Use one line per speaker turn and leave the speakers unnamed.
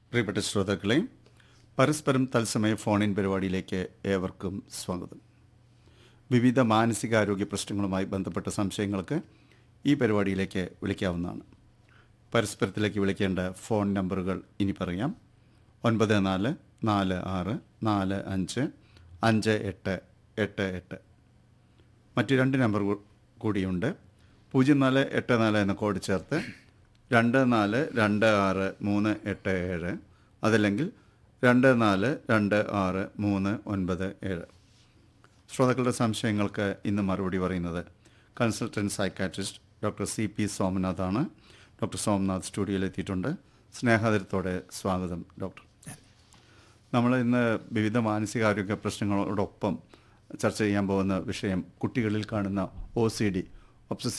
പ്രിയപ്പെട്ട ശ്രോതാക്കളെ പരസ്പരം തത്സമയ ഫോണിൻ പരിപാടിയിലേക്ക് ഏവർക്കും സ്വാഗതം വിവിധ മാനസികാരോഗ്യ പ്രശ്നങ്ങളുമായി ബന്ധപ്പെട്ട സംശയങ്ങൾക്ക് ഈ പരിപാടിയിലേക്ക് വിളിക്കാവുന്നതാണ് പരസ്പരത്തിലേക്ക് വിളിക്കേണ്ട ഫോൺ നമ്പറുകൾ ഇനി പറയാം ഒൻപത് നാല് നാല് ആറ് നാല് അഞ്ച് അഞ്ച് എട്ട് എട്ട് എട്ട് മറ്റു രണ്ട് നമ്പർ കൂ- കൂടിയുണ്ട് പൂജ്യം നാല് എട്ട് നാല് എന്ന കോഡ് ചേർത്ത് രണ്ട് നാല് രണ്ട് ആറ് മൂന്ന് എട്ട് ഏഴ് അതല്ലെങ്കിൽ രണ്ട് നാല് രണ്ട് ആറ് മൂന്ന് ഒൻപത് ഏഴ് ശ്രോതാക്കളുടെ സംശയങ്ങൾക്ക് ഇന്ന് മറുപടി പറയുന്നത് consultant psychiatrist doctor C P സോമനാഥാണ് ഡോക്ടർ സോമനാഥ് സ്റ്റുഡിയോയിൽ എത്തിയിട്ടുണ്ട് സ്നേഹാദരത്തോടെ സ്വാഗതം ഡോക്ടർ നമ്മൾ ഇന്ന് വിവിധ മാനസികാരോഗ്യ പ്രശ്നങ്ങളോടൊപ്പം ചർച്ച ചെയ്യാൻ പോകുന്ന വിഷയം കുട്ടികളിൽ കാണുന്ന ഒ സി ഡി